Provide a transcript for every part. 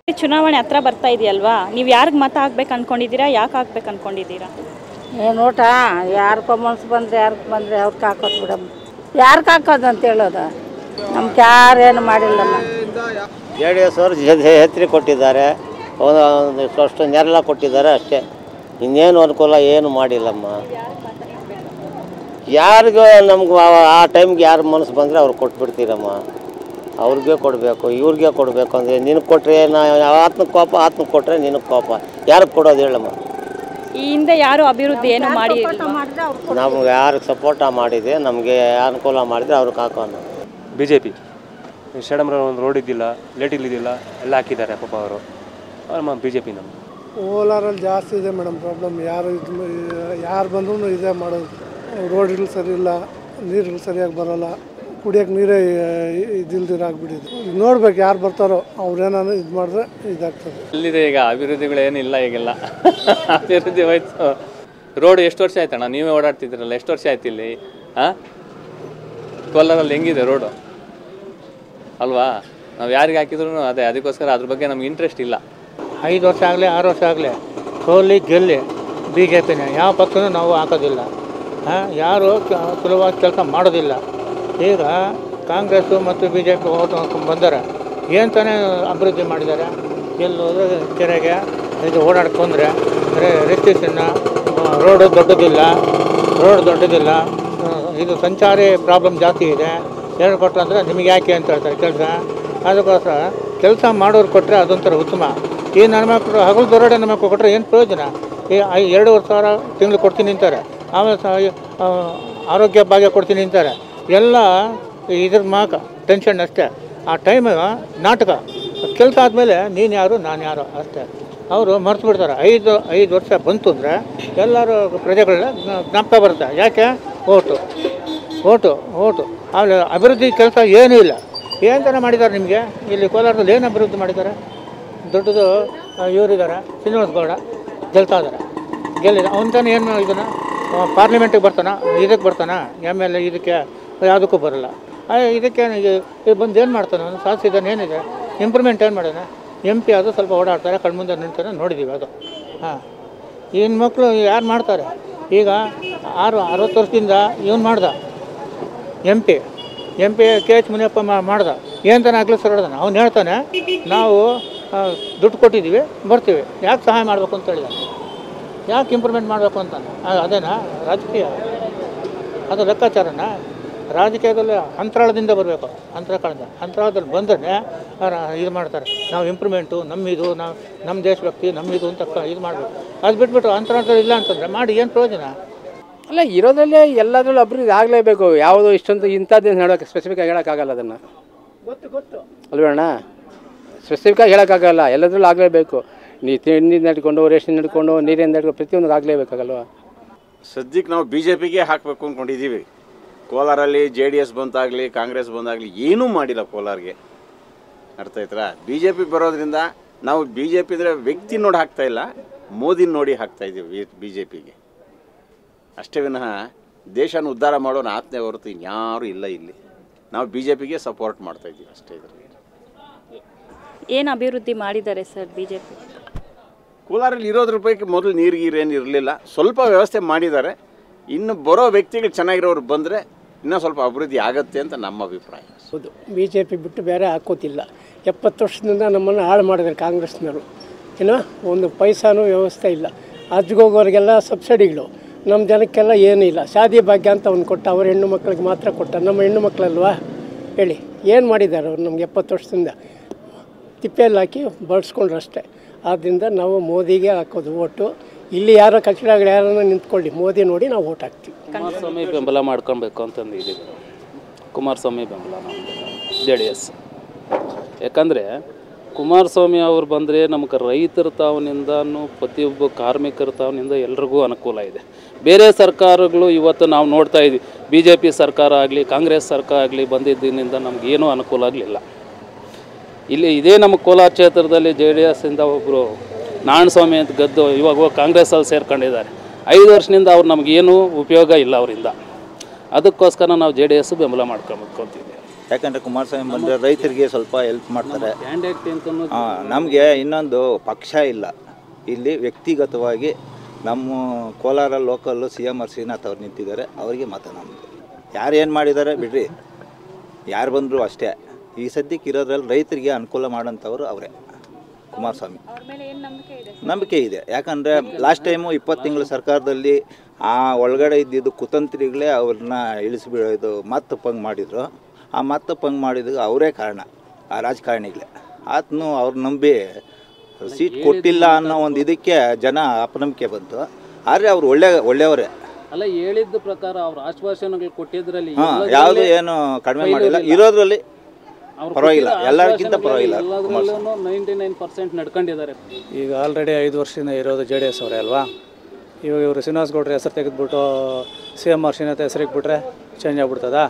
ಚುನಾವಣೆ ಹತ್ರ ಬರ್ತಾ ಇದೆಯಲ್ವಾ ನೀವು ಯಾರಿಗೆ ಮತ ಹಾಕ್ಬೇಕು ಅನ್ಕೊಂಡಿದ್ದೀರಾ ಯಾಕೆ ಹಾಕ್ಬೇಕು ಅನ್ಕೊಂಡಿದ್ದೀರಾ ಏನು ಊಟ ಯಾರಿಗೋ ಮನ್ಸು ಬಂದರೆ ಯಾರಿಗೆ ಬಂದರೆ ಅವ್ರಿಗೆ ಹಾಕೋದು ಬಿಡಮ್ಮ ಯಾರಿಗೆ ಹಾಕೋದು ಅಂತ ಹೇಳೋದು ನಮ್ಗೆ ಯಾರು ಏನು ಮಾಡಿಲ್ಲಮ್ಮ ಜೆ ಡಿ ಎಸ್ ಅವರು ಛತ್ರಿ ಕೊಟ್ಟಿದ್ದಾರೆ ಒಂದು ಒಂದು ಅಷ್ಟು ನೆರಳ ಕೊಟ್ಟಿದ್ದಾರೆ ಅಷ್ಟೇ ಇನ್ನೇನು ಅನುಕೂಲ ಏನು ಮಾಡಿಲ್ಲಮ್ಮ ಯಾರಿಗೂ ನಮ್ಗೆ ಆ ಟೈಮ್ಗೆ ಯಾರು ಮನಸ್ಸು ಬಂದರೆ ಅವ್ರು ಕೊಟ್ಬಿಡ್ತೀರಮ್ಮ ಅವ್ರಿಗೆ ಕೊಡಬೇಕು ಇವ್ರಿಗೆ ಕೊಡಬೇಕು ಅಂದರೆ ನಿನಗೆ ಕೊಟ್ಟರೆ ನಾ ಆತ್ಮಕ್ಕೆ ಕೋಪ ಆತ್ಮಕ್ಕೆ ಕೊಟ್ಟರೆ ನಿನಗೆ ಕೋಪ ಯಾರಿಗೆ ಕೊಡೋದು ಹೇಳಮ್ಮ ಈ ಹಿಂದೆ ಯಾರು ಅಭಿವೃದ್ಧಿ ಏನು ಮಾಡಿ ನಮ್ಗೆ ಯಾರಿಗೆ ಸಪೋರ್ಟ ಮಾಡಿದೆ ನಮಗೆ ಅನುಕೂಲ ಮಾಡಿದರೆ ಅವ್ರಿಗೆ ಹಾಕೋಣ ಬಿ ಜೆ ಪಿ ಶೇಡಮ್ರ ಒಂದು ರೋಡ್ ಇದ್ದಿಲ್ಲ ಲೈಟ್ ಇದ್ದಿಲ್ಲ ಎಲ್ಲ ಹಾಕಿದ್ದಾರೆ ಪಾಪ ಅವರು ನಮ್ಮ ಬಿ ಜೆ ಪಿ ನಮ್ಮ ಕೋಲಾರಲ್ಲಿ ಜಾಸ್ತಿ ಇದೆ ಮೇಡಮ್ ಪ್ರಾಬ್ಲಮ್ ಯಾರು ಇದು ಯಾರು ಬಂದ್ರೂ ಇದೇ ಮಾಡೋದು ರೋಡ್ಗಳು ಸರಿ ಇಲ್ಲ ನೀರುಗಳು ಸರಿಯಾಗಿ ಬರೋಲ್ಲ ಕುಡಿಯೋಕೆ ನೀರೇ ಇದಿಲ್ದಿರ ಆಗ್ಬಿಟ್ಟಿದೆ ಈಗ ನೋಡ್ಬೇಕು ಯಾರು ಬರ್ತಾರೋ ಅವ್ರೇನಾದ್ರು ಇದು ಮಾಡಿದ್ರೆ ಇದಾಗ್ತದೆ ಎಲ್ಲಿದೆ ಈಗ ಅಭಿವೃದ್ಧಿಗಳು ಏನಿಲ್ಲ ಈಗೆಲ್ಲ ಅಭಿವೃದ್ಧಿ ಹೋಯ್ತು ರೋಡ್ ಎಷ್ಟು ವರ್ಷ ಆಯ್ತಣ್ಣ ನೀವೇ ಓಡಾಡ್ತಿದ್ದೀರಲ್ಲ ಎಷ್ಟು ವರ್ಷ ಆಯ್ತು ಇಲ್ಲಿ ಹಾಂ ಕೋಲಾರಲ್ಲಿ ಹೆಂಗಿದೆ ರೋಡು ಅಲ್ವಾ ನಾವು ಯಾರಿಗೆ ಹಾಕಿದ್ರು ಅದೇ ಅದಕ್ಕೋಸ್ಕರ ಅದ್ರ ಬಗ್ಗೆ ನಮ್ಗೆ ಇಂಟ್ರೆಸ್ಟ್ ಇಲ್ಲ ಐದು ವರ್ಷ ಆಗಲಿ ಆರು ವರ್ಷ ಆಗಲಿ ಸೋಲಿ ಗೆಲ್ಲಿ ಬಿ ಜೆ ಪಿನೇ ಯಾವ ಪಕ್ಷನೂ ನಾವು ಹಾಕೋದಿಲ್ಲ ಹಾಂ ಯಾರು ಕ- ಸುಲಭವಾಗಿ ಕೆಲಸ ಮಾಡೋದಿಲ್ಲ ಈಗ ಕಾಂಗ್ರೆಸ್ಸು ಮತ್ತು ಬಿ ಜೆ ಪಿ ಓಟ್ ಹಾಕೊಂಡು ಬಂದರೆ ಏನು ತಾನೇ ಅಭಿವೃದ್ಧಿ ಮಾಡಿದ್ದಾರೆ ಎಲ್ಲಿ ಹೋದ್ರೆ ಕೆರೆಗೆ ಇದು ಓಡಾಡಕ್ಕೆ ಬಂದರೆ ರೆಸ್ಟ್ರಿಕ್ಷನ್ನ ರೋಡು ದೊಡ್ಡದಿಲ್ಲ ರೋಡ್ ದೊಡ್ಡದಿಲ್ಲ ಆ, ಇದು ಸಂಚಾರಿ ಪ್ರಾಬ್ಲಮ್ ಜಾಸ್ತಿ ಇದೆ ಏನು ಕೊಟ್ಟರು ಅಂದರೆ ನಿಮಗೆ ಯಾಕೆ ಅಂತ ಹೇಳ್ತಾರೆ ಕೆಲಸ ಅದಕ್ಕೋಸ್ಕರ ಕೆಲಸ ಮಾಡೋರು ಕೊಟ್ಟರೆ ಅದೊಂಥರ ಉತ್ತಮ ಈ ನನ್ನ ಮಕ್ಕಳು ಹಗಲು ದೊರಡೆ ನನ್ನ ಮಕ್ಕಳು ಕೊಟ್ಟರೆ ಏನು ಪ್ರಯೋಜನ ಈ ಐ- ಎರಡೂವರೆ ಸಾವಿರ ತಿಂಗಳು ಕೊಡ್ತೀನಿ ಅಂತಾರೆ ಆಮೇಲೆ ಸ ಆ, ಆರೋಗ್ಯ ಭಾಗ್ಯ ಕೊಡ್ತೀನಿ ಅಂತಾರೆ ಎಲ್ಲ ಇದ್ರ ಮಾಕ ಟೆನ್ಷನ್ ಅಷ್ಟೇ ಆ ಟೈಮ್ ನಾಟಕ ಕೆಲಸ ಆದಮೇಲೆ ನೀನು ಯಾರು ನಾನು ಯಾರು ಅಷ್ಟೇ ಅವರು ಮರ್ತು ಬಿಡ್ತಾರೆ ಐದು ಐದು ವರ್ಷ ಬಂತು ಅಂದರೆ ಎಲ್ಲರೂ ಪ್ರಜೆಗಳನ್ನ ಜ್ಞಾಪಕ ಬರುತ್ತೆ ಯಾಕೆ ಓಟು ಓಟು ಓಟು ಆಮೇಲೆ ಅಭಿವೃದ್ಧಿ ಕೆಲಸ ಏನೂ ಇಲ್ಲ ಏನು ಥರ ಮಾಡಿದ್ದಾರೆ ನಿಮಗೆ ಇಲ್ಲಿ ಕೋಲಾರದಲ್ಲಿ ಏನು ಅಭಿವೃದ್ಧಿ ಮಾಡಿದ್ದಾರೆ ದೊಡ್ಡದು ಇವರಿದ್ದಾರೆ ಶ್ರೀನಿವಾಸ ಗೌಡ ಗೆಲ್ತಾ ಇದ್ದಾರೆ ಗೆಲ್ಲಿದ ಅವನ ತಾನೇ ಏನು ಇದನ್ನು ಪಾರ್ಲಿಮೆಂಟಿಗೆ ಬರ್ತಾನ ಇದಕ್ಕೆ ಬರ್ತಾನ ಎಮ್ ಎಲ್ ಎ ಇದಕ್ಕೆ ಯಾವುದಕ್ಕೂ ಬರಲ್ಲ ಆ, ಇದಕ್ಕೆ ಇದು ಬಂದು ಏನು ಮಾಡ್ತಾನೆ ಅವನು ಶಾಸಿದಾನೆ ಏನಿದೆ ಇಂಪ್ರೂವ್ಮೆಂಟ್ ಏನು ಮಾಡೋಣ ಎಂ ಪಿ ಅದು ಸ್ವಲ್ಪ ಓಡಾಡ್ತಾರೆ ಕಣ್ಮುಂದೆ ನಿಂತಾರೆ ನೋಡಿದ್ದೀವಿ ಅದು ಹಾಂ ಇನ್ನು ಮಕ್ಕಳು ಯಾರು ಮಾಡ್ತಾರೆ ಈಗ ಆರು ಅರವತ್ತು ವರ್ಷದಿಂದ ಇವನು ಮಾಡ್ದ M P M P K H Muniyappa ಮಾ ಮಾಡ್ದ ಏನು ತಾನೆ ಆಗ್ಲಿ ಸರ್ ಹೊಡೆದಾನೆ ಅವ್ನು ಹೇಳ್ತಾನೆ ನಾವು ಆ, ದುಡ್ಡು ಕೊಟ್ಟಿದ್ದೀವಿ ಬರ್ತೀವಿ ಯಾಕೆ ಸಹಾಯ ಮಾಡಬೇಕು ಅಂತ ಹೇಳಿದ ಯಾಕೆ ಇಂಪ್ರೂವ್ಮೆಂಟ್ ಮಾಡಬೇಕು ಅಂತಾನೆ ಆ, ಅದೇನಾ ರಾಜಕೀಯ ಅದು ಲೆಕ್ಕಾಚಾರನ ರಾಜಕೀಯದಲ್ಲಿ ಅಂತರಾಳದಿಂದ ಬರಬೇಕು ಅಂತರಾಳದಿಂದ ಅಂತರಾಳದಲ್ಲಿ ಬಂದರೆ ಇದು ಮಾಡ್ತಾರೆ ನಾವು ಇಂಪ್ರೂವ್ಮೆಂಟು ನಮ್ಮಿದು ನಾವು ನಮ್ಮ ದೇಶಭಕ್ತಿ ನಮ್ಮಿದು ಅಂತ ಕ- ಇದು ಮಾಡಬೇಕು ಅದು ಬಿಟ್ಬಿಟ್ಟು ಅಂತರಾಳದಲ್ಲಿ ಇಲ್ಲ ಅಂತಂದರೆ ಮಾಡಿ ಏನು ಪ್ರಯೋಜನ ಅಲ್ಲ ಇರೋದ್ರಲ್ಲೇ ಎಲ್ಲದರಲ್ಲೂ ಅಭಿವೃದ್ಧಿ ಆಗಲೇಬೇಕು ಯಾವುದು ಇಷ್ಟೊಂದು ಇಂಥದ್ದು ಹೇಳೋಕೆ ಸ್ಪೆಸಿಫಿಕ್ ಆಗಿ ಹೇಳೋಕ್ಕಾಗಲ್ಲ ಅದನ್ನು ಅಲ್ವೇಣ್ಣ ಸ್ಪೆಸಿಫಿಕ್ ಆಗಿ ಹೇಳೋಕ್ಕಾಗಲ್ಲ ಎಲ್ಲದರಲ್ಲೂ ಆಗಲೇಬೇಕು ನೀ ತಿಂಡಿ ನಡ್ಕೊಂಡು ರೇಷನ್ ನಡ್ಕೊಂಡು ನೀರಿನ ನಡ್ಕೊಂಡು ಪ್ರತಿಯೊಂದು ಆಗಲೇಬೇಕಾಗಲ್ವ ಸದ್ಯಕ್ಕೆ ನಾವು ಬಿ ಜೆ ಪಿಗೆ ಹಾಕಬೇಕು ಅಂದ್ಕೊಂಡಿದ್ದೀವಿ ಕೋಲಾರಲ್ಲಿ ಜೆ ಡಿ ಎಸ್ ಬಂತಾಗಲಿ ಕಾಂಗ್ರೆಸ್ ಬಂದಾಗಲಿ ಏನೂ ಮಾಡಿಲ್ಲ ಕೋಲಾರ್ಗೆ ಅರ್ಥ ಆಯ್ತಾ ಬಿ ಜೆ ಪಿ ಬರೋದ್ರಿಂದ ನಾವು ಬಿ ಜೆ ಪಿ ಅಂದರೆ ವ್ಯಕ್ತಿ ನೋಡಿ ಹಾಕ್ತಾ ಇಲ್ಲ ಮೋದಿ ನೋಡಿ ಹಾಕ್ತಾ ಇದ್ದೀವಿ ಬಿ ಜೆ ಪಿಗೆ ಅಷ್ಟೇ ವಿನಃ ದೇಶನ ಉದ್ಧಾರ ಮಾಡೋನ ಆತ್ಮೆ ಹೊರತು ಇನ್ಯಾರೂ ಇಲ್ಲ ಇಲ್ಲಿ ನಾವು ಬಿ ಜೆ ಪಿಗೆ ಸಪೋರ್ಟ್ ಮಾಡ್ತಾ ಇದ್ದೀವಿ ಅಷ್ಟೇ ಇದರಲ್ಲಿ ಏನು ಅಭಿವೃದ್ಧಿ ಮಾಡಿದ್ದಾರೆ ಸರ್ ಬಿ ಜೆ ಪಿ ಕೋಲಾರಲ್ಲಿ ಇರೋದ್ರ ಪೈಕಿ ಮೊದಲು ನೀರು ಗೀರು ಏನು ಇರಲಿಲ್ಲ ಸ್ವಲ್ಪ ವ್ಯವಸ್ಥೆ ಮಾಡಿದ್ದಾರೆ ಇನ್ನು ಬರೋ ವ್ಯಕ್ತಿಗಳು ಚೆನ್ನಾಗಿರೋರು ಬಂದರೆ ಇನ್ನೂ ಸ್ವಲ್ಪ ಅಭಿವೃದ್ಧಿ ಆಗತ್ತೆ ಅಂತ ನಮ್ಮ ಅಭಿಪ್ರಾಯ ಹೌದು ಬಿ ಜೆ ಪಿ ಬಿಟ್ಟು ಬೇರೆ ಹಾಕೋತಿಲ್ಲ ಎಪ್ಪತ್ತು ವರ್ಷದಿಂದ ನಮ್ಮನ್ನು ಹಾಳು ಮಾಡಿದ್ದಾರೆ ಕಾಂಗ್ರೆಸ್ನವರು ಏನೋ ಒಂದು ಪೈಸಾನು ವ್ಯವಸ್ಥೆ ಇಲ್ಲ ಅಜ್ಗೋಗೋರಿಗೆಲ್ಲ ಸಬ್ಸಿಡಿಗಳು ನಮ್ಮ ಜನಕ್ಕೆಲ್ಲ ಏನೂ ಇಲ್ಲ ಶಾದಿ ಭಾಗ್ಯ ಅಂತ ಅವ್ನು ಕೊಟ್ಟ ಅವ್ರ ಹೆಣ್ಣು ಮಕ್ಕಳಿಗೆ ಮಾತ್ರ ಕೊಟ್ಟ ನಮ್ಮ ಹೆಣ್ಣು ಮಕ್ಕಳಲ್ವಾ ಹೇಳಿ ಏನು ಮಾಡಿದ್ದಾರೆ ಅವ್ರು ನಮ್ಗೆ ಎಪ್ಪತ್ತು ವರ್ಷದಿಂದ ತಿಪ್ಪೆಯಲ್ಲಿ ಹಾಕಿ ಬಳಸ್ಕೊಂಡ್ರು ಅಷ್ಟೇ ಆದ್ದರಿಂದ ನಾವು ಮೋದಿಗೆ ಹಾಕೋದು ಓಟು ಇಲ್ಲಿ ಯಾರೋ ಕಚಡಗಳು ಯಾರನ್ನ ನಿಂತ್ಕೊಳ್ಳಿ ಮೋದಿ ನೋಡಿ ನಾವು ಓಟ್ ಹಾಕ್ತೀವಿ ಕುಮಾರಸ್ವಾಮಿ ಬೆಂಬಲ ಮಾಡ್ಕೊಬೇಕು ಅಂತಂದು ಇದ್ದೀವಿ ಕುಮಾರಸ್ವಾಮಿ ಬೆಂಬಲ ನಮ್ಮದು ಜೆ ಡಿ ಎಸ್ ಯಾಕಂದರೆ ಕುಮಾರಸ್ವಾಮಿ ಅವ್ರು ಬಂದರೆ ನಮಗೆ ರೈತರ ತಾವನಿಂದನೂ ಪ್ರತಿಯೊಬ್ಬ ಕಾರ್ಮಿಕರ ತಾವನಿಂದ ಎಲ್ರಿಗೂ ಅನುಕೂಲ ಇದೆ ಬೇರೆ ಸರ್ಕಾರಗಳು ಇವತ್ತು ನಾವು ನೋಡ್ತಾ ಇದ್ವಿ ಬಿ ಜೆ ಪಿ ಸರ್ಕಾರ ಆಗಲಿ ಕಾಂಗ್ರೆಸ್ ಸರ್ಕಾರ ಆಗಲಿ ಬಂದಿದ್ದರಿಂದ ನಮಗೇನೂ ಅನುಕೂಲ ಆಗಲಿಲ್ಲ ಇಲ್ಲಿ ಇದೇ ನಮ್ಮ ಕೋಲಾರ ಕ್ಷೇತ್ರದಲ್ಲಿ ಜೆ ಡಿ ಎಸ್ಸಿಂದ ಒಬ್ಬರು ನಾರಾಯಣಸ್ವಾಮಿ ಅಂತ ಗದ್ದು ಇವಾಗ ಕಾಂಗ್ರೆಸ್ಸಲ್ಲಿ ಸೇರ್ಕೊಂಡಿದ್ದಾರೆ ಐದು ವರ್ಷದಿಂದ ಅವ್ರು ನಮಗೇನು ಉಪಯೋಗ ಇಲ್ಲ ಅವರಿಂದ ಅದಕ್ಕೋಸ್ಕರ ನಾವು ಜೆ ಡಿ ಎಸ್ ಬೆಂಬಲ ಮಾಡ್ಕೊಬೇಕು ಅಂತಿದ್ವಿ ಯಾಕಂದರೆ ಕುಮಾರಸ್ವಾಮಿ ಬಂದರೆ ರೈತರಿಗೆ ಸ್ವಲ್ಪ ಹೆಲ್ಪ್ ಮಾಡ್ತಾರೆ ಕ್ಯಾಂಡಿಡೇಟ್ ಅಂತ ಹಾಂ ನಮಗೆ ಇನ್ನೊಂದು ಪಕ್ಷ ಇಲ್ಲ ಇಲ್ಲಿ ವ್ಯಕ್ತಿಗತವಾಗಿ ನಮ್ಮ Kolar local C M R Srinath ಅವ್ರು ನಿಂತಿದ್ದಾರೆ ಅವರಿಗೆ ಮತ ನಮ್ಮದು ಯಾರು ಏನು ಮಾಡಿದ್ದಾರೆ ಬಿಡ್ರಿ ಯಾರು ಬಂದರೂ ಅಷ್ಟೇ ಈ ಸದ್ಯಕ್ಕೆ ಇರೋದ್ರಲ್ಲಿ ರೈತರಿಗೆ ಅನುಕೂಲ ಮಾಡೋಂಥವ್ರು ಅವರೇ ಕುಮಾರಸ್ವಾಮಿ ನಂಬಿಕೆ ಇದೆ ಯಾಕಂದರೆ ಲಾಸ್ಟ್ ಟೈಮು ಇಪ್ಪತ್ತು ತಿಂಗಳು ಸರ್ಕಾರದಲ್ಲಿ ಆ ಒಳಗಡೆ ಇದ್ದಿದ್ದು ಕುತಂತ್ರಿಗಳೇ ಅವ್ರನ್ನ ಇಳಿಸ್ಬಿಡೋದು ಮತ್ತೆ ಪಂಗ್ ಮಾಡಿದ್ರು ಆ ಮತ್ತೆ ಪಂಗ್ ಮಾಡಿದಾಗ ಅವರೇ ಕಾರಣ ಆ ರಾಜಕಾರಣಿಗಳೇ ಆತನು ಅವ್ರು ನಂಬಿ ಸೀಟ್ ಕೊಟ್ಟಿಲ್ಲ ಅನ್ನೋ ಒಂದು ಇದಕ್ಕೆ ಜನ ಅಪನಂಬಿಕೆ ಬಂತು ಆದರೆ ಅವ್ರು ಒಳ್ಳೆ ಒಳ್ಳೆಯವರೇ ಅಲ್ಲ ಹೇಳಿದ್ದ ಪ್ರಕಾರ ಅವ್ರ ಆಶ್ವಾಸನೆಗಳು ಕೊಟ್ಟಿದ್ರಲ್ಲಿ ಹಾಂ ಯಾವುದು ಏನು ಕಡಿಮೆ ಮಾಡಿಲ್ಲ ಇರೋದ್ರಲ್ಲಿ ಪರವಾಗಿಲ್ಲ ಎಲ್ಲರಿಗಿಂತ ಪರವಾಗಿಲ್ಲ ಕುಮಾರಸ್ವಾಮಿ ನೈಂಟಿ ನೈನ್ ಪರ್ಸೆಂಟ್ ನಡ್ಕೊಂಡಿದ್ದಾರೆ ಈಗ ಆಲ್ರೆಡಿ ಐದು ವರ್ಷದಿಂದ ಇರೋದು ಜೆ ಡಿ ಎಸ್ ಅವರೇ ಅಲ್ವಾ ಇವಾಗ ಇವರು ಶ್ರೀನಿವಾಸ್ ಗೌಡ್ರ ಹೆಸರು ತೆಗೆದ್ಬಿಟ್ಟು ಸಿ ಎಮ್ ಆರ್ ಶ್ರೀನಾಥ್ ಹೆಸರಿಗೆ ಬಿಟ್ರೆ ಚೇಂಜ್ ಆಗ್ಬಿಡ್ತದಾ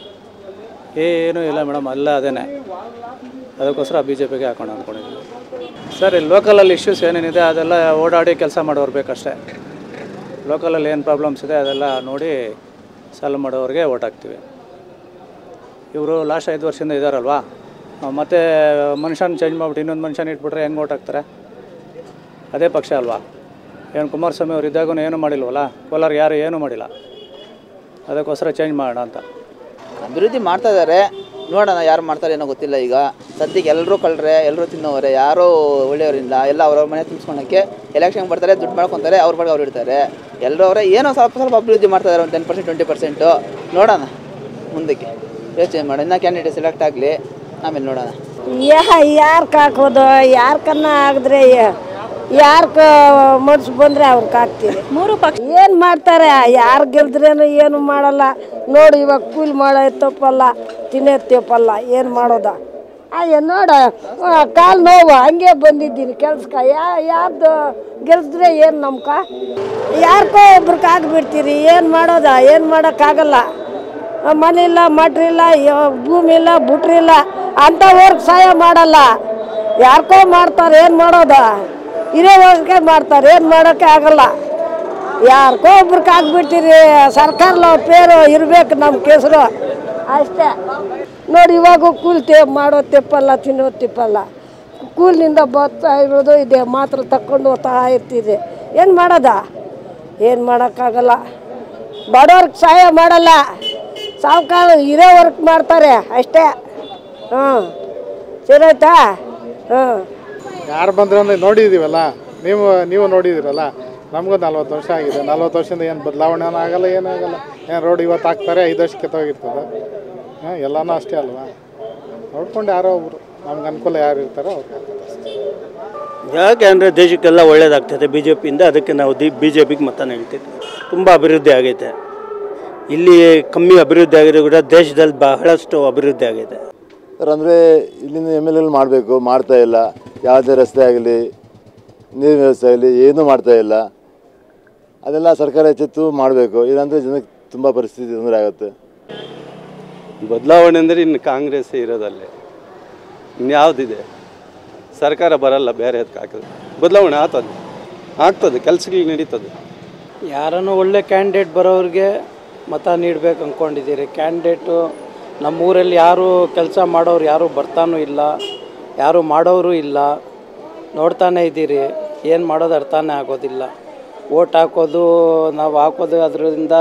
ಏನೂ ಇಲ್ಲ ಮೇಡಮ್ ಎಲ್ಲ ಅದೇನೆ ಅದಕ್ಕೋಸ್ಕರ ಬಿ ಜೆ ಪಿಗೆ ಹಾಕೊಂಡು ಅಂದ್ಕೊಂಡಿದ್ದೀವಿ ಸರ್ ಇಲ್ಲಿ ಲೋಕಲಲ್ಲಿ ಇಶ್ಯೂಸ್ ಏನೇನಿದೆ ಅದೆಲ್ಲ ಓಡಾಡಿ ಕೆಲಸ ಮಾಡೋರು ಬೇಕಷ್ಟೇ ಲೋಕಲಲ್ಲಿ ಏನು ಪ್ರಾಬ್ಲಮ್ಸ್ ಇದೆ ಅದೆಲ್ಲ ನೋಡಿ ಸಾಲ್ವ್ ಮಾಡೋರಿಗೆ ಓಟ್ ಹಾಕ್ತೀವಿ ಇವರು ಲಾಸ್ಟ್ ಐದು ವರ್ಷದಿಂದ ಇದ್ದಾರಲ್ವಾ ಮತ್ತು ಮನುಷ್ಯನ ಚೇಂಜ್ ಮಾಡ್ಬಿಟ್ಟು ಇನ್ನೊಂದು ಮನುಷ್ಯನ ಇಟ್ಬಿಟ್ರೆ ಹೆಂಗೆ ಓಟ್ ಹಾಕ್ತಾರೆ ಅದೇ ಪಕ್ಷ ಅಲ್ವಾ ಏನು ಕುಮಾರಸ್ವಾಮಿ ಅವ್ರು ಇದ್ದಾಗೂ ಏನೂ ಮಾಡಿಲ್ವಲ್ಲ ಕೋಲಾರ ಯಾರು ಏನೂ ಮಾಡಿಲ್ಲ ಅದಕ್ಕೋಸ್ಕರ ಚೇಂಜ್ ಮಾಡೋಣ ಅಂತ ಅಭಿವೃದ್ಧಿ ಮಾಡ್ತಾ ಇದ್ದಾರೆ ನೋಡೋಣ ಯಾರು ಮಾಡ್ತಾರೆ ಏನೋ ಗೊತ್ತಿಲ್ಲ ಈಗ ಸದ್ಯಕ್ಕೆ ಎಲ್ಲರೂ ಕಳ್ರೆ ಎಲ್ಲರೂ ತಿನ್ನೋವರೆ ಯಾರೂ ಒಳ್ಳೆಯವರಿಲ್ಲ ಎಲ್ಲ ಅವ್ರವ್ರ ಮನೆ ತುಂಬಿಸ್ಕೊಳಕ್ಕೆ ಎಲೆಕ್ಷನ್ ಬರ್ತಾರೆ ದುಡ್ಡು ಮಾಡ್ಕೊತಾರೆ ಅವ್ರ ಬಗ್ಗೆ ಅವ್ರು ಇರ್ತಾರೆ ಎಲ್ಲರೂ ಅವರೇ ಏನೋ ಸ್ವಲ್ಪ ಸ್ವಲ್ಪ ಅಭಿವೃದ್ಧಿ ಮಾಡ್ತಾ ಇದ್ದಾರೆ ಒಂದು ಟೆನ್ ಪರ್ಸೆಂಟ್ ಟ್ವೆಂಟಿ ಪರ್ಸೆಂಟು ನೋಡೋಣ ಮುಂದಕ್ಕೆ ಯೋಚನೆ ಮಾಡೋಣ ಇನ್ನೂ ಕ್ಯಾಂಡಿಡೇಟ್ ಸೆಲೆಕ್ಟ್ ಆಗಲಿ ಆಮೇಲೆ ನೋಡೋಣ ಯಾ ಯಾರ್ಕ್ ಹಾಕೋದು ಯಾರ್ಕನ್ನ ಆಗಿದ್ರೆ ಯಾರ್ಕ ಮನ್ಸು ಬಂದ್ರೆ ಅವ್ರಿಗೆ ಹಾಕ್ತೀವಿ ಮೂರು ಪಕ್ಷ ಏನು ಮಾಡ್ತಾರೆ ಯಾರು ಗೆಲ್ದ್ರೇನು ಏನು ಮಾಡಲ್ಲ ನೋಡಿ ಇವಾಗ ಕೂಲಿ ಮಾಡೋ ತಪ್ಪಲ್ಲ ತಿನ್ನೋ ತಪ್ಪಲ್ಲ ಏನು ಮಾಡೋದ ಅಯ್ಯ ನೋಡ ಕಾಲು ನೋವು ಹಂಗೆ ಬಂದಿದ್ದೀನಿ ಕೆಲ್ಸಕ್ಕೆ ಯಾ ಯಾರ್ದು ಗೆಲ್ಸಿದ್ರೆ ಏನು ನಮ್ಕ ಯಾರ್ಕೋ ಒಬ್ರಿಗೆ ಹಾಕ್ಬಿಡ್ತೀರಿ ಏನು ಮಾಡೋದ ಏನು ಮಾಡೋಕ್ಕಾಗಲ್ಲ ಮನೆ ಇಲ್ಲ ಮಟ್ರ್ ಇಲ್ಲ ಯ- ಭೂಮಿ ಇಲ್ಲ ಬುಟ್ರಿ ಇಲ್ಲ ಅಂಥವ್ರಿಗೆ ಸಹಾಯ ಮಾಡಲ್ಲ ಯಾರ್ಕೋ ಮಾಡ್ತಾರೆ ಏನು ಮಾಡೋದ ಇರೋವ್ರಿಗೆ ಮಾಡ್ತಾರೆ ಏನು ಮಾಡೋಕ್ಕೆ ಆಗಲ್ಲ ಯಾರ್ಕೋ ಒಬ್ರಿಗೆ ಹಾಕ್ಬಿಡ್ತೀರಿ ಸರ್ಕಾರದ ಪೇರು ಇರಬೇಕು ನಮ್ಮ ಕೆಸರು ಅಷ್ಟೇ ನೋಡಿ ಇವಾಗ ಕೂಲಿ ತೇ ಮಾಡೋ ತಿಪ್ಪಲ್ಲ ತಿನ್ನೋ ತಿಪ್ಪಲ್ಲ ಕೂಲಿನಿಂದ ಬರ್ತಾ ಇರೋದು ಇದೆ ಮಾತ್ರ ತಕ್ಕೊಂಡು ಹೋಗ್ತಾ ಇರ್ತೀರಿ ಏನು ಮಾಡೋದ ಏನು ಮಾಡೋಕ್ಕಾಗಲ್ಲ ಬಡವ್ರಿಗೆ ಸಹಾಯ ಮಾಡಲ್ಲ ಸಾವುಕಾರ ಇರೋ ವರ್ಕ್ ಮಾಡ್ತಾರೆ ಅಷ್ಟೇ ಹ್ಞೂ ಸರಿಯಾಯ್ತಾ ಹ್ಞೂ ಯಾರು ಬಂದ್ರೆ ಅಂದ್ರೆ ನೋಡಿದ್ದೀವಲ್ಲ ನೀವು ನೀವು ನೋಡಿದ್ದೀರಲ್ಲ ನಮಗೂ ನಲ್ವತ್ತು ವರ್ಷ ಆಗಿದೆ ನಲ್ವತ್ತು ವರ್ಷದಿಂದ ಏನು ಬದಲಾವಣೆ ಆಗಲ್ಲ ಏನಾಗಲ್ಲ ಏನು ರೋಡ್ ಇವತ್ತು ಹಾಕ್ತಾರೆ ಐದು ವರ್ಷಕ್ಕೆ ಕಿತ್ತೋಗಿರ್ತದೆ ಹಾಂ ಎಲ್ಲನೂ ಅಷ್ಟೇ ಅಲ್ವಾ ನೋಡ್ಕೊಂಡು ಯಾರೋ ಒಬ್ರು ನಮ್ಗೆ ಅನುಕೂಲ ಯಾರು ಇರ್ತಾರೋ ಅವ್ರಿಗೆ ಹಾಕೋದು ಅಷ್ಟೇ ಯಾಕೆ ಅಂದರೆ ದೇಶಕ್ಕೆಲ್ಲ ಒಳ್ಳೇದಾಗ್ತದೆ ಬಿ ಜೆ ಪಿಯಿಂದ ಅದಕ್ಕೆ ನಾವು ದಿ ಬಿ ಜೆ ಪಿಗೆ ಮತ ನೀಡ್ತೀವಿ ತುಂಬ ಅಭಿವೃದ್ಧಿ ಆಗೈತೆ ಇಲ್ಲಿ ಕಮ್ಮಿ ಅಭಿವೃದ್ಧಿ ಆಗಿರೋ ಕೂಡ ದೇಶದಲ್ಲಿ ಬಹಳಷ್ಟು ಅಭಿವೃದ್ಧಿ ಆಗೈತೆ ಸರ್ ಅಂದರೆ ಇಲ್ಲಿಂದ ಎಮ್ ಎಲ್ ಎಲ್ ಮಾಡಬೇಕು ಮಾಡ್ತಾ ಇಲ್ಲ ಯಾವುದೇ ರಸ್ತೆ ಆಗಲಿ ನೀರಿನ ವ್ಯವಸ್ಥೆ ಆಗಲಿ ಏನೂ ಮಾಡ್ತಾ ಇಲ್ಲ ಅದೆಲ್ಲ ಸರ್ಕಾರ ಎಚ್ಚೆತ್ತು ಮಾಡಬೇಕು ಇಲ್ಲಾಂದರೆ ಜನಕ್ಕೆ ತುಂಬ ಪರಿಸ್ಥಿತಿ ತೊಂದರೆ ಆಗುತ್ತೆ ಬದಲಾವಣೆ ಅಂದರೆ ಇನ್ನು ಕಾಂಗ್ರೆಸ್ ಇರೋದಲ್ಲೇ ಇನ್ಯಾವುದಿದೆ ಸರ್ಕಾರ ಬರಲ್ಲ ಬೇರೆ ಅದಕ್ಕೆ ಹಾಕಿದ್ರೆ ಬದಲಾವಣೆ ಆಗ್ತದೆ ಆಗ್ತದೆ ಕೆಲಸಗಳು ನಡೀತದೆ ಯಾರನ್ನು ಒಳ್ಳೆ ಕ್ಯಾಂಡಿಡೇಟ್ ಬರೋರಿಗೆ ಮತ ನೀಡಬೇಕು ಅಂದ್ಕೊಂಡಿದ್ದೀರಿ ಕ್ಯಾಂಡಿಡೇಟು ನಮ್ಮೂರಲ್ಲಿ ಯಾರು ಕೆಲಸ ಮಾಡೋರು ಯಾರೂ ಬರ್ತಾನೂ ಇಲ್ಲ ಯಾರು ಮಾಡೋರು ಇಲ್ಲ ನೋಡ್ತಾನೆ ಇದ್ದೀರಿ ಏನು ಮಾಡೋದು ಅರ್ಥನೇ ಆಗೋದಿಲ್ಲ ಓಟ್ ಹಾಕೋದು ನಾವು ಹಾಕೋದು ಅದರಿಂದ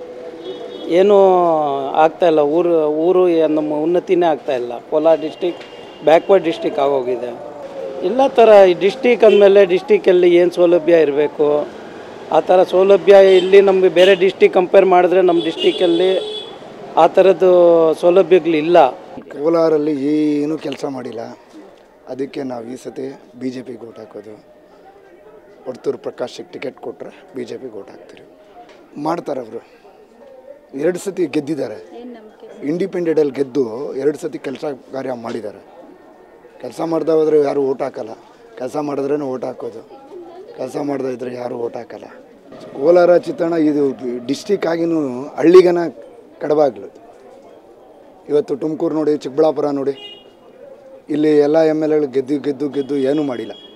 ಏನೂ ಆಗ್ತಾಯಿಲ್ಲ ಊರು ಊರು ಏ- ನಮ್ಮ ಉನ್ನತಿನೇ ಆಗ್ತಾಯಿಲ್ಲ ಕೋಲಾರ ಡಿಸ್ಟಿಕ್ ಬ್ಯಾಕ್ವರ್ಡ್ ಡಿಸ್ಟಿಕ್ ಆಗೋಗಿದೆ ಇಲ್ಲ ಥರ ಈ ಡಿಸ್ಟಿಕ್ ಅಂದಮೇಲೆ ಡಿಸ್ಟಿಕಲ್ಲಿ ಏನು ಸೌಲಭ್ಯ ಇರಬೇಕು ಆ ಥರ ಸೌಲಭ್ಯ ಇಲ್ಲಿ ನಮಗೆ ಬೇರೆ ಡಿಸ್ಟಿಕ್ ಕಂಪೇರ್ ಮಾಡಿದ್ರೆ ನಮ್ಮ ಡಿಸ್ಟಿಕಲ್ಲಿ ಆ ಥರದ್ದು ಸೌಲಭ್ಯಗಳಿಲ್ಲ ಕೋಲಾರಲ್ಲಿ ಏನೂ ಕೆಲಸ ಮಾಡಿಲ್ಲ ಅದಕ್ಕೆ ನಾವು ಈ ಸತಿ ಬಿ ಜೆ ಪಿಗೆ ಓಟ್ ಹಾಕೋದು ಒಡ್ತೂರು ಪ್ರಕಾಶಿಗೆ ಟಿಕೆಟ್ ಕೊಟ್ಟರೆ ಬಿ ಜೆ ಪಿಗೆ ಓಟ್ ಹಾಕ್ತೀರಿ ಮಾಡ್ತಾರೆ ಅವರು ಎರಡು ಸತಿ ಗೆದ್ದಿದ್ದಾರೆ ಇಂಡಿಪೆಂಡೆಂಟಲ್ಲಿ ಗೆದ್ದು ಎರಡು ಸತಿ ಕೆಲಸ ಕಾರ್ಯ ಮಾಡಿದ್ದಾರೆ ಕೆಲಸ ಮಾಡ್ದೆ ಹೋದ್ರೆ ಯಾರು ಓಟ್ ಹಾಕಲ್ಲ ಕೆಲಸ ಮಾಡಿದ್ರೇ ಓಟ್ ಹಾಕೋದು ಕೆಲಸ ಮಾಡದೇ ಇದ್ರೆ ಯಾರು ಓಟ್ ಹಾಕಲ್ಲ ಕೋಲಾರ ಚಿತ್ರಣ ಇದು ಡಿಸ್ಟಿಕ್ ಆಗಿನೂ ಹಳ್ಳಿಗನ ಕಡವಾಗ್ಲು ಇವತ್ತು ತುಮಕೂರು ನೋಡಿ ಚಿಕ್ಕಬಳ್ಳಾಪುರ ನೋಡಿ ಇಲ್ಲಿ ಎಲ್ಲ ಎಮ್ ಎಲ್ ಎಗಳು ಗೆದ್ದು ಗೆದ್ದು ಗೆದ್ದು ಏನೂ ಮಾಡಿಲ್ಲ